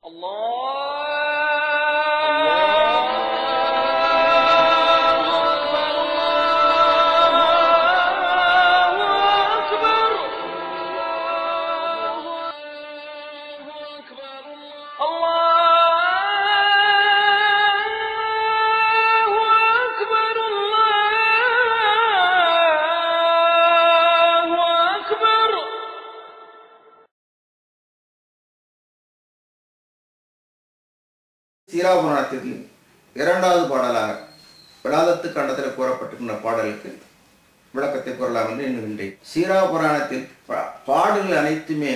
சீராபுராணத்தில் இரண்டாவது பாடலாக விளாதத்து கண்டத்தில் கூறப்பட்டிருக்கின்ற பாடலுக்கு விளக்கத்தை கூறலாம் என்று எண்ணுகின்றேன் சீராபுராணத்தில் பா- பாடல்கள் அனைத்துமே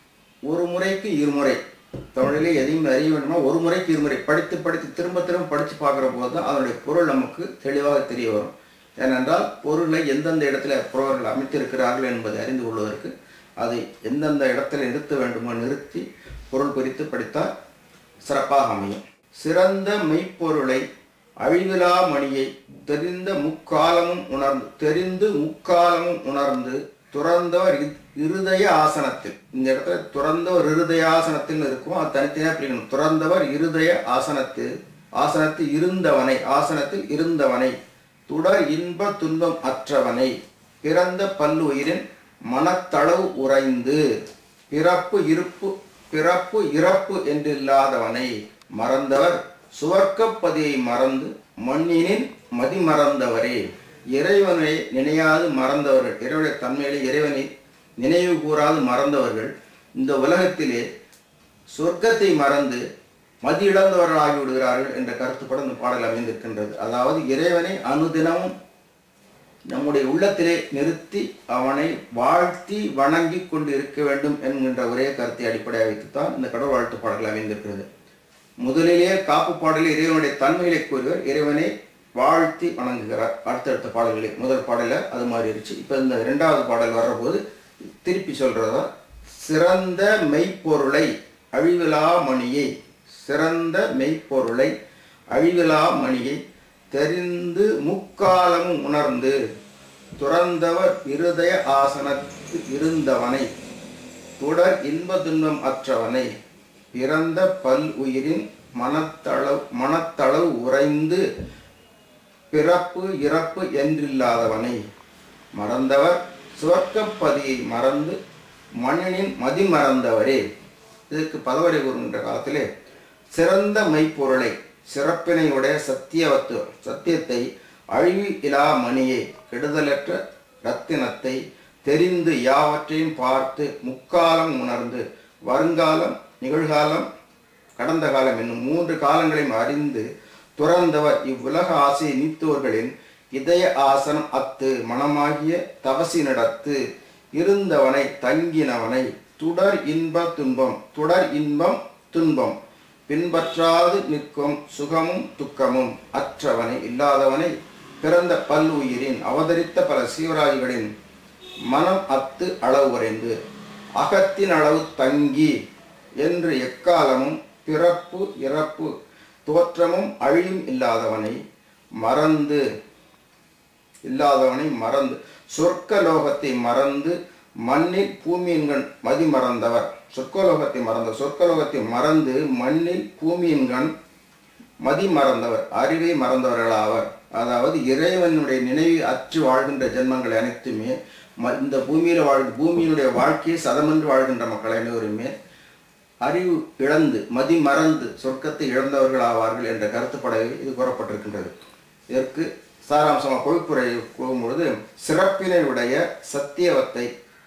ஒரு முறைக்கு இருமுறை தமிழிலே எதையும் அறிய வேண்டுமா ஒரு முறைக்கு இருமுறை படித்து படித்து திரும்ப திரும்ப படித்து பார்க்குற போது தான் அதனுடைய பொருள் நமக்கு தெளிவாக தெரிய வரும் ஏனென்றால் பொருளை எந்தெந்த இடத்துல புறவர்கள் அமைத்திருக்கிறார்கள் என்பதை அறிந்து கொள்வதற்கு அதை எந்தெந்த இடத்துல நிறுத்த வேண்டுமோ நிறுத்தி பொருள் குறித்து படித்தால் சிறப்பாக அமையும் சிறந்த மெய்ப்பொருளை அழிவிலா மணியை தெரிந்த முக்காலமும் உணர்ந்து தெரிந்து முக்காலமும் உணர்ந்து துறந்தவர் இ- இருதய ஆசனத்தில் இந்த இடத்துல துறந்தவர் இருதய ஆசனத்தில் இருக்கும் அது தனித்தனியாக பிரிக்கணும் துறந்தவர் இருதய ஆசனத்தில் ஆசனத்தில் இருந்தவனை ஆசனத்தில் இருந்தவனை துடர் இன்ப துன்பம் அற்றவனை பிறந்த பல்லுயிரின் மனத்தளவு உறைந்து பிறப்பு இருப்பு பிறப்பு இறப்பு என்றில்லாதவனை மறந்தவர் சுவர்க்கப்பதியை மறந்து மண்ணினின் மதிமறந்தவரே இறைவனை நினையாது மறந்தவர்கள் இறைவனுடைய தன்மையிலே இறைவனை நினைவு கூறாது மறந்தவர்கள் இந்த உலகத்திலே சொர்க்கத்தை மறந்து மதி இழந்தவர்களாகி விடுகிறார்கள் என்ற கருத்துப்பட இந்த பாடல் அமைந்திருக்கின்றது அதாவது இறைவனை அனுதினமும் நம்முடைய உள்ளத்திலே நிறுத்தி அவனை வாழ்த்தி வணங்கி கொண்டு இருக்க வேண்டும் என்கின்ற ஒரே கருத்தை அடிப்படையாக வைத்துத்தான் இந்த கடவுள் வாழ்த்து பாடல்கள் அமைந்திருக்கிறது முதலிலேயே காப்பு பாடலில் இறைவனுடைய தன்மைகளை கூறுவர் இறைவனை வாழ்த்தி வணங்குகிறார் அடுத்தடுத்த பாடல்களே முதல் பாடல அது மாதிரி இருந்துச்சு இப்போ இந்த இரண்டாவது பாடல் வர்றபோது திருப்பி சொல்றதா சிறந்த மெய்ப்பொருளை அழிவிலா மணியை சிறந்த மெய்ப்பொருளை அழிவிலா மணியை தெரிந்து முக்காலமும் உணர்ந்து துறந்தவர் இருதய ஆசனத்து இருந்தவனை தொடர் இன்ப துன்பம் அற்றவனை பிறந்த பல் உயிரின் மனத்தளவு மனத்தளவு உறைந்து பிறப்பு இறப்பு என்றில்லாதவனை மறந்தவர் சுவர்க்கப்பதியை மறந்து மண்ணினின் மதி மறந்தவரே இதற்கு பதவரை கூறுகின்ற காலத்திலே சிறந்த மெய்ப்பொருளை சிறப்பினையுடைய சத்தியவத்து சத்தியத்தை அழிவு இலா மணியை கெடுதலற்ற ரத்தினத்தை தெரிந்து யாவற்றையும் பார்த்து முக்காலம் உணர்ந்து வருங்காலம் நிகழ்காலம் கடந்த காலம் என்னும் மூன்று காலங்களையும் அறிந்து துறந்தவர் இவ்வுலக ஆசையை நீத்துவர்களின் இதய ஆசனம் அத்து மனமாகிய தவசினிடத்து இருந்தவனை தங்கினவனை துடர் இன்ப துன்பம் துடர் இன்பம் துன்பம் பின்பற்றாது நிற்கும் சுகமும் துக்கமும் அற்றவனை இல்லாதவனை பிறந்த பல் உயிரின் அவதரித்த பல சீவராஜிகளின் மனம் அத்து அளவு குறைந்து அகத்தின் அளவு தங்கி என்று எக்காலமும் பிறப்பு இறப்பு தோற்றமும் அழியும் இல்லாதவனை மறந்து இல்லாதவனை மறந்து சொர்க்க லோகத்தை மறந்து மண்ணில் பூமியின்கண் மதி மறந்தவர் சொர்க்கலோகத்தை மறந்த சொர்க்கலோகத்தை மறந்து மண்ணில் பூமியின்கண் மதி மறந்தவர் அறிவை மறந்தவர்களாவர் அதாவது இறைவனுடைய நினைவு அற்று வாழ்கின்ற ஜென்மங்கள் அனைத்துமே ம- இந்த பூமியில வாழ் பூமியினுடைய வாழ்க்கையை சதமென்று வாழ்கின்ற மக்கள் அனைவருமே அறிவு இழந்து மதி மறந்து சொர்க்கத்தை இழந்தவர்கள் ஆவார்கள் என்ற கருத்துப்படவே இது கூறப்பட்டிருக்கின்றது இதற்கு சாராம்சமாக கொழுப்புரை கூறும்பொழுது சிறப்பினை உடைய சத்தியவத்தை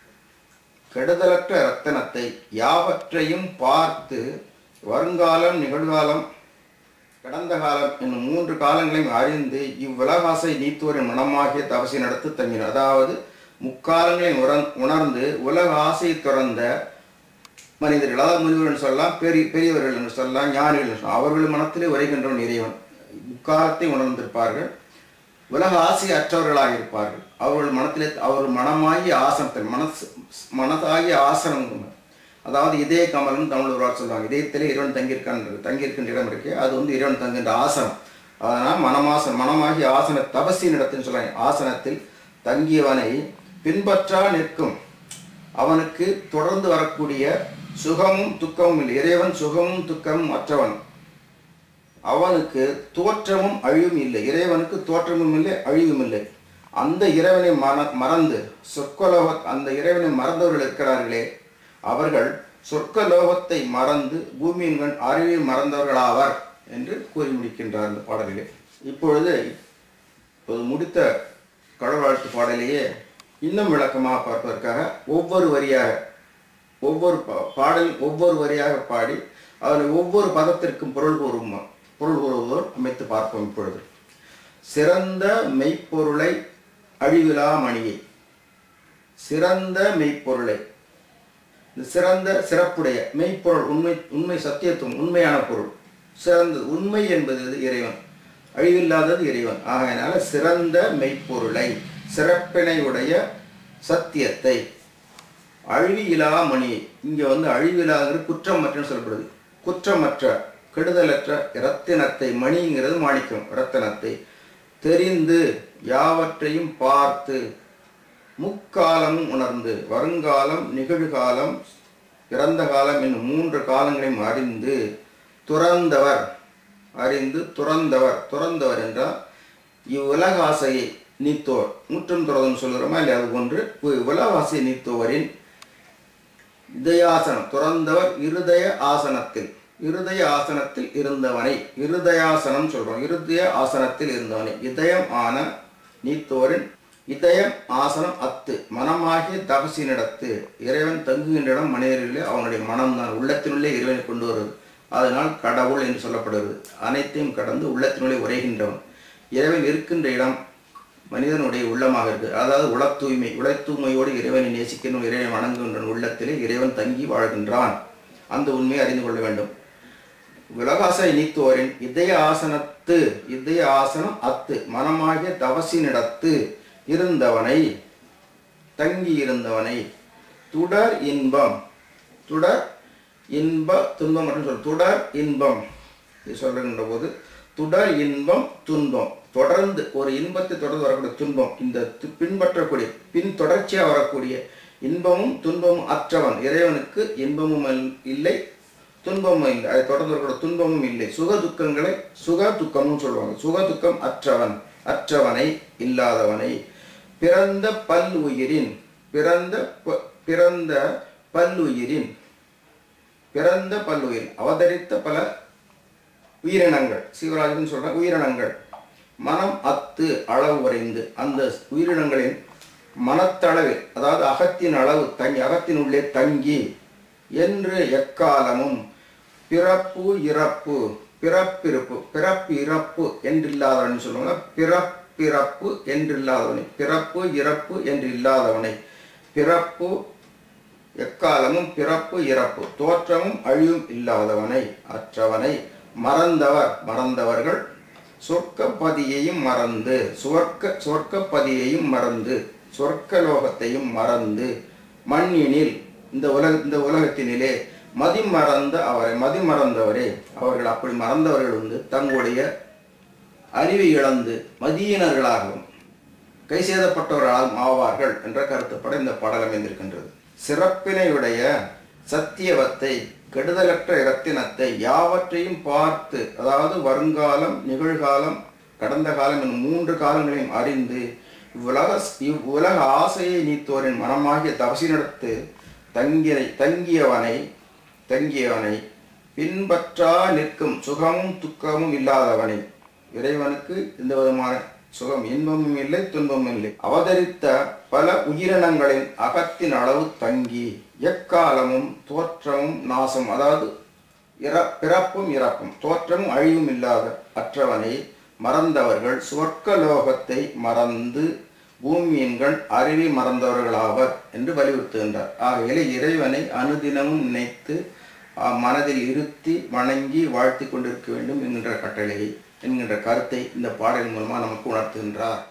கெடுதலற்ற ரத்தனத்தை யாவற்றையும் பார்த்து வருங்காலம் நிகழ்காலம் கடந்த காலம் என்னும் மூன்று காலங்களையும் அறிந்து இவ்வுலகாசை நீத்துவரின் மனமாகிய தவசி நடத்து தங்கினார் அதாவது முக்காலங்களையும் உணர் உணர்ந்து உலக ஆசையை துறந்த மனிதர்கள் அதாவது முனிவர்கள் சொல்லலாம் பெரிய பெரியவர்கள் என்று சொல்லலாம் ஞானிகள் என்று சொல்லலாம் அவர்கள் மனத்திலே உரைகின்றவன் இறைவன் முக்காலத்தை உணர்ந்திருப்பார்கள் உலக ஆசை அற்றவர்களாக இருப்பார்கள் அவர்கள் மனத்திலே அவர்கள் மனமாகிய ஆசனத்தில் மனசு மனதாகிய ஆசனம் அதாவது இதய கமலம் தமிழ் ஒரு வார்த்தை சொல்லுவாங்க இதயத்திலே இறைவன் தங்கியிருக்கான் தங்கியிருக்கின்ற இடம் இருக்கு அது வந்து இறைவன் தங்குகின்ற ஆசனம் அதனால் மனமாசனம் மனமாகிய ஆசன தபசின் இடத்துன்னு சொல்லுவாங்க ஆசனத்தில் தங்கியவனை பின்பற்றா நிற்கும் அவனுக்கு தொடர்ந்து வரக்கூடிய சுகமும் துக்கமும் இல்லை இறைவன் சுகமும் துக்கமும் அற்றவன் அவனுக்கு தோற்றமும் அழிவும் இல்லை இறைவனுக்கு தோற்றமும் இல்லை அழிவும் இல்லை அந்த இறைவனை மற மறந்து சொற்கலோக அந்த இறைவனை மறந்தவர்கள் இருக்கிறார்களே அவர்கள் சொற்கலோகத்தை மறந்து பூமியின் கண் அறிவை மறந்தவர்களாவர் என்று கூறி முடிக்கின்றார் இந்த பாடலிலே இப்பொழுது இப்போது முடித்த கடவுள் வாழ்த்து பாடலையே இன்னும் விளக்கமாக பார்ப்பதற்காக ஒவ்வொரு வரியாக ஒவ்வொரு பா- பாடல் ஒவ்வொரு வரியாக பாடி அதில் ஒவ்வொரு பதத்திற்கும் பொருள் கூறும் பொருள் கூறுவதோடு அமைத்து பார்ப்போம் இப்பொழுது சிறந்த மெய்ப்பொருளை அழிவிலா மணியை சிறந்த மெய்ப்பொருளை இந்த சிறந்த சிறப்புடைய மெய்ப்பொருள் உண்மை உண்மை சத்தியத்துவம் உண்மையான பொருள் சிறந்தது உண்மை என்பது இது இறைவன் அழிவில்லாதது இறைவன் ஆகையினால சிறந்த மெய்ப்பொருளை சிறப்பினையுடைய சத்தியத்தை அழிவிலா மணி இங்க வந்து அழிவிலாங்கிறது குற்றமற்ற சொல்லப்படுது குற்றமற்ற கெடுதலற்ற இரத்தினத்தை மணிங்கிறது மாணிக்கம் இரத்தினத்தை தெரிந்து யாவற்றையும் பார்த்து முக்காலமும் உணர்ந்து வருங்காலம் நிகழ்காலம் இறந்த காலம் என்னும் மூன்று காலங்களையும் அறிந்து துறந்தவர் அறிந்து துறந்தவர் துறந்தவர் என்றால் இவ்வுலக ஆசையை நீத்தோர் முற்றும் துறதம் சொல்கிறோமா இல்லை அது போன்று இவ்வுலக ஆசையை நீத்தோரின் இதயாசனம் துறந்தவர் இருதய ஆசனத்தில் இருதய ஆசனத்தில் இருந்தவனை இருதயாசனம் சொல்றோம் இருதய ஆசனத்தில் இருந்தவனை இதயம் ஆன நீத்தோரின் இதயம் ஆசனம் அத்து மனமாகிய தபசினிடத்து இறைவன் தங்குகின்ற இடம் மனிதர்களே அவனுடைய மனம்தான் உள்ளத்தினுள்ளே இறைவனை கொண்டு வருவது அதனால் கடவுள் என்று சொல்லப்படுகிறது அனைத்தையும் கடந்து உள்ளத்தினுள்ளே உரைகின்றவன் இறைவன் இருக்கின்ற இடம் மனிதனுடைய உள்ளமாக இருக்கு அதாவது உள தூய்மை உள தூய்மையோடு இறைவனை நேசிக்கணும் இறைவனை வணங்குகின்ற உள்ளத்திலே இறைவன் தங்கி வாழ்கின்றான் அந்த உண்மையை அறிந்து கொள்ள வேண்டும் உலகாசை நீத்துவோரின் இதய ஆசனத்து இதய ஆசனம் அத்து மனமாகிய தவசினிடத்து இருந்தவனை தங்கி இருந்தவனை துடர் இன்பம் துடர் இன்ப துன்பம் மற்றும் சொல் தொடர் இன்பம் இது சொல்கின்ற போது துடர் இன்பம் துன்பம் தொடர்ந்து ஒரு இன்பத்தை தொடர்ந்து வரக்கூடிய துன்பம் இந்த து- பின்பற்றக்கூடிய பின் தொடர்ச்சியாக வரக்கூடிய இன்பமும் துன்பமும் அற்றவன் இறைவனுக்கு இன்பமும் அல்- இல்லை துன்பமும் இல்லை அதை தொடர்ந்து வரக்கூடிய துன்பமும் இல்லை சுக துக்கங்களை சுக துக்கமும் சொல்லுவாங்க சுக துக்கம் அற்றவன் அற்றவனை இல்லாதவனை பிறந்த பல் உயிரின் பிறந்த ப- பிறந்த பல்லுயிரின் பிறந்த பல்லுயிர் அவதரித்த பல உயிரினங்கள் சிவராஜன் சொல்ற உயிரினங்கள் மனம் அத்து அளவு வரைந்து அந்த உயிரினங்களின் மனத்தளவில் அதாவது அகத்தின் அளவு தங்கி அகத்தின் உள்ளே தங்கி என்று எக்காலமும் பிறப்பு இறப்பு பிறப்பிறப்பு பிறப்பு இறப்பு என்றில்லாதவன் சொல்லுவாங்க பிறப்பிறப்பு என்றில்லாதவனை பிறப்பு இறப்பு என்று இல்லாதவனை பிறப்பு எக்காலமும் பிறப்பு இறப்பு தோற்றமும் அழிவும் இல்லாதவனை அற்றவனை மறந்தவர் மறந்தவர்கள் சொர்க்கப்பதியையும் மறந்து சுவர்க்க சொர்க்கப்பதியையும் மறந்து சொர்க்கலோகத்தையும் மறந்து மண்ணினில் இந்த உலக இந்த உலகத்தினிலே மதிமறந்த அவரை மதிமறந்தவரே அவர்கள் அப்படி மறந்தவர்கள் வந்து தங்களுடைய அறிவை இழந்து மதியினர்களாகவும் கை செய்தப்பட்டவர்களால் ஆவார்கள் என்ற கருத்துப்பட இந்த பாடல் அமைந்திருக்கின்றது சிறப்பினையுடைய சத்தியவத்தை கெடுதலற்ற இரத்தினத்தை யாவற்றையும் பார்த்து அதாவது வருங்காலம் நிகழ்காலம் கடந்த காலம் என்னும் மூன்று காலங்களையும் அறிந்து இவ்வுலக இவ்வுலக ஆசையை நீத்தோரின் மனமாகிய தவசினிடத்து தங்கிய தங்கியவனை தங்கியவனை பின்பற்றா நிற்கும் சுகமும் துக்கமும் இல்லாதவனை இறைவனுக்கு எந்த விதமான சுகம் இன்பமும் இல்லை துன்பமும் இல்லை அவதரித்த பல உயிரினங்களின் அகத்தின் அளவு தங்கி எக்காலமும் தோற்றமும் நாசம் அதாவது இற பிறப்பும் இறப்பும் தோற்றமும் அழிவும் இல்லாத அற்றவனை மறந்தவர்கள் சுவர்க்கலோகத்தை மறந்து பூமியின்கள் அறிவை மறந்தவர்களாவர் என்று வலியுறுத்துகின்றார் ஆகையிலே இறைவனை அனுதினமும் நினைத்து அஹ், மனதில் இருத்தி வணங்கி வாழ்த்தி கொண்டிருக்க வேண்டும் என்கின்ற கட்டளையை என்கின்ற கருத்தை இந்த பாடலின் மூலமாக நமக்கு உணர்த்துகின்றார்